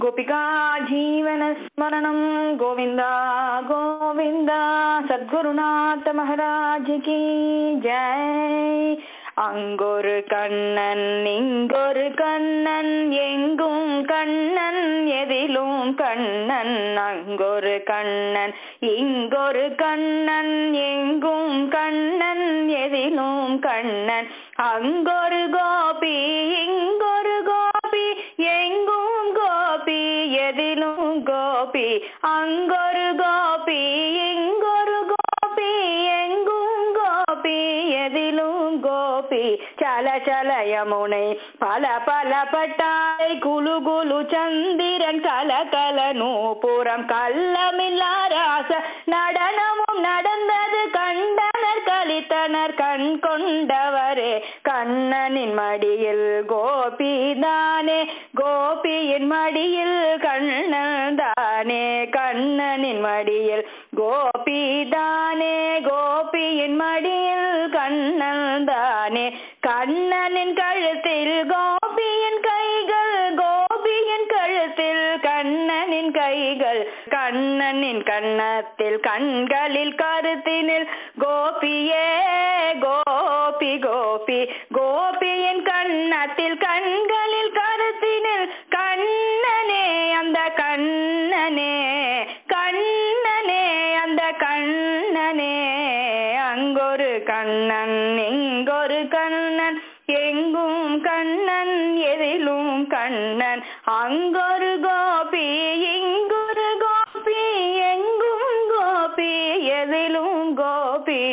गोपिका जीवनस्मरणं गोविन्द गोविन्द சத்குருநாத மகாராஜ் கி ஜெய் அங்கொரு கண்ணன் இங்கொரு கண்ணன் எங்கும் கண்ணன் எதிலும் கண்ணன் அங்கொரு கண்ணன் இங்கொரு கண்ணன் எங்கும் கண்ணன் எதிலும் கண்ணன் அங்கொரு கோபி இங்கொரு கோபி எங்கும் கோபி எதிலும் கோபி அங்கொரு கோபி இங்கொரு கோபி எங்கும் கோபி எதிலும் கோபி சல சல யமுனை பல பல பட்டாய் குலு குலு சந்திரன் கல கல நூபுரம் கள்ளமில்லா ராச நடனமும் நடந்தது கண்டனர் கலித்தனர் கண் கொண்டவரே கண்ணனின் மடியில் கோபி தானே கோபியின் மடியில் கண்ணன் தானே கண்ணனின் மடியில் கோபி தானே கோபியின் மடியில் கண்ணன் தானே கண்ணனின் கழுத்தில் கோபியின் கைகள் கோபியின் கழுத்தில் கண்ணனின் கைகள் கண்ணனின் கண்ணத்தில் கண்களில் கருத்தினில் கோபியே கோபி கோபி கோபியின் கண்ணத்தில் கண்களில் கருத்தினில் கண்ணனே அந்த கண்ணனே கண்ணனே அந்த கண்ணனே அங்கொரு கண்ணன் இங்கொரு கண்ணன் எங்கும் கண்ணன் எதிலும் கண்ணன் அங்கொரு கோபி இங்கொரு கோபி எங்கும் கோபி எதிலும் கோபி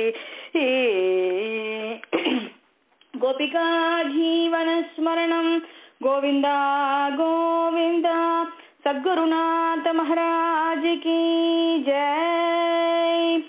गोपिका जीवनस्मरणं गोविन्दा गोविन्द सद्गुरुनाथ महाराज की जय